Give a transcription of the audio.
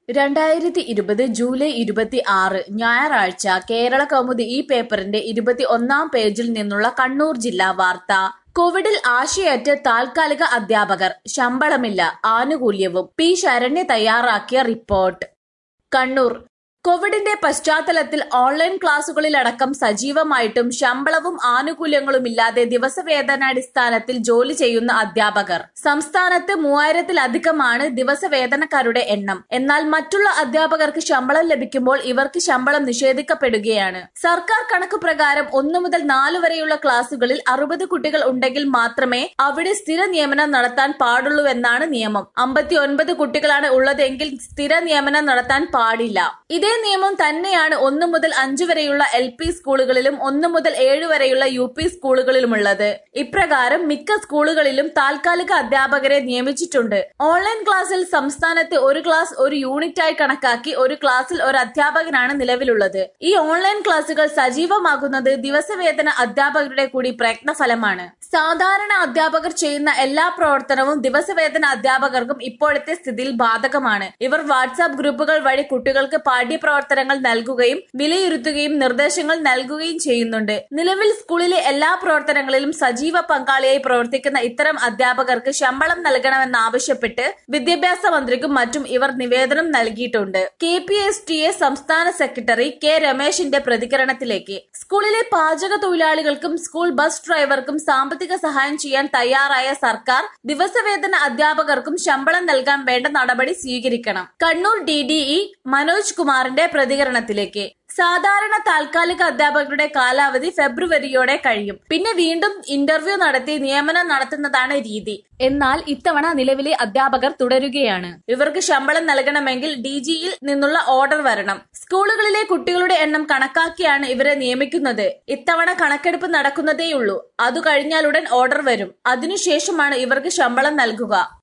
രണ്ടായിരത്തി ഇരുപത് ജൂലൈ ഇരുപത്തി ആറ് ഞായറാഴ്ച കേരള കൗമുദി ഈ പേപ്പറിന്റെ ഇരുപത്തി ഒന്നാം പേജിൽ നിന്നുള്ള കണ്ണൂർ ജില്ലാ വാർത്ത കോവിഡിൽ ആശയറ്റ് താൽക്കാലിക അധ്യാപകർ ശമ്പളമില്ല ആനുകൂല്യവും പി ശരണ്യ തയ്യാറാക്കിയ റിപ്പോർട്ട് കണ്ണൂർ കോവിഡിന്റെ പശ്ചാത്തലത്തിൽ ഓൺലൈൻ ക്ലാസുകളിലടക്കം സജീവമായിട്ടും ശമ്പളവും ആനുകൂല്യങ്ങളുമില്ലാതെ ദിവസവേതനാടിസ്ഥാനത്തിൽ ജോലി ചെയ്യുന്ന അധ്യാപകർ സംസ്ഥാനത്ത് മൂവായിരത്തിലധികമാണ് ദിവസവേതനക്കാരുടെ എണ്ണം എന്നാൽ മറ്റുള്ള അധ്യാപകർക്ക് ശമ്പളം ലഭിക്കുമ്പോൾ ഇവർക്ക് ശമ്പളം നിഷേധിക്കപ്പെടുകയാണ് സർക്കാർ കണക്ക് പ്രകാരം ഒന്നു മുതൽ നാല് വരെയുള്ള ക്ലാസുകളിൽ അറുപത് കുട്ടികൾ ഉണ്ടെങ്കിൽ മാത്രമേ അവിടെ സ്ഥിര നിയമനം നടത്താൻ പാടുള്ളൂവെന്നാണ് നിയമം അമ്പത്തി ഒൻപത് കുട്ടികളാണ് ഉള്ളതെങ്കിൽ സ്ഥിര നിയമനം നടത്താൻ പാടില്ല ഇതേ നിയമം തന്നെയാണ് ഒന്നു മുതൽ അഞ്ചു വരെയുള്ള എൽ പി സ്കൂളുകളിലും ഒന്നു മുതൽ ഏഴ് വരെയുള്ള യു പി സ്കൂളുകളിലുമുള്ളത് ഇപ്രകാരം മിക്ക സ്കൂളുകളിലും താൽക്കാലിക അധ്യാപകരെ നിയമിച്ചിട്ടുണ്ട് ഓൺലൈൻ ക്ലാസ്സിൽ സംസ്ഥാനത്ത് ഒരു ക്ലാസ് ഒരു യൂണിറ്റായി കണക്കാക്കി ഒരു ക്ലാസ്സിൽ ഒരു അധ്യാപകനാണ് നിലവിലുള്ളത് ഈ ഓൺലൈൻ ക്ലാസുകൾ സജീവമാകുന്നത് ദിവസവേതന അധ്യാപകരുടെ കൂടി പ്രയത്നഫലമാണ് സാധാരണ അധ്യാപകർ ചെയ്യുന്ന എല്ലാ പ്രവർത്തനവും ദിവസവേതന അധ്യാപകർക്കും ഇപ്പോഴത്തെ സ്ഥിതിയിൽ ബാധകമാണ് ഇവർ വാട്സാപ്പ് ഗ്രൂപ്പുകൾ വഴി കുട്ടികൾക്ക് പാഠ്യപ്രവർത്തനങ്ങൾ നൽകുകയും വിലയിരുത്തുകയും നിർദ്ദേശങ്ങൾ നൽകുകയും ചെയ്യുന്നുണ്ട് നിലവിൽ സ്കൂളിലെ എല്ലാ പ്രവർത്തനങ്ങളിലും സജീവ പങ്കാളിയായി പ്രവർത്തിക്കുന്ന ഇത്തരം അധ്യാപകർക്ക് ശമ്പളം നൽകണമെന്നാവശ്യപ്പെട്ട് വിദ്യാഭ്യാസ മന്ത്രിക്കും മറ്റും ഇവർ നിവേദനം നൽകിയിട്ടുണ്ട് K P S T A സംസ്ഥാന സെക്രട്ടറി കെ രമേശിന്റെ പ്രതികരണത്തിലേക്ക് സ്കൂളിലെ പാചക തൊഴിലാളികൾക്കും സ്കൂൾ ബസ് ഡ്രൈവർക്കും സാമ്പത്തിക സഹായം ചെയ്യാൻ തയ്യാറായ സർക്കാർ ദിവസവേതന അധ്യാപകർക്കും ശമ്പളം നൽകാൻ വേണ്ട നടപടി സ്വീകരിക്കണം Kannur D D E Manoj കുമാറിന്റെ പ്രതികരണത്തിലേക്ക് സാധാരണ താൽക്കാലിക അധ്യാപകരുടെ കാലാവധി ഫെബ്രുവരിയോടെ കഴിയും പിന്നെ വീണ്ടും ഇന്റർവ്യൂ നടത്തി നിയമനം നടത്തുന്നതാണ് രീതി എന്നാൽ ഇത്തവണ നിലവിലെ അധ്യാപകർ തുടരുകയാണ് ഇവർക്ക് ശമ്പളം നൽകണമെങ്കിൽ ഡി ജിയിൽ നിന്നുള്ള ഓർഡർ വരണം സ്കൂളുകളിലെ കുട്ടികളുടെ എണ്ണം കണക്കാക്കിയാണ് ഇവരെ നിയമിക്കുന്നത് ഇത്തവണ കണക്കെടുപ്പ് നടക്കുന്നതേയുള്ളൂ അതു കഴിഞ്ഞാലുടൻ ഓർഡർ വരും അതിനുശേഷമാണ് ഇവർക്ക് ശമ്പളം നൽകുക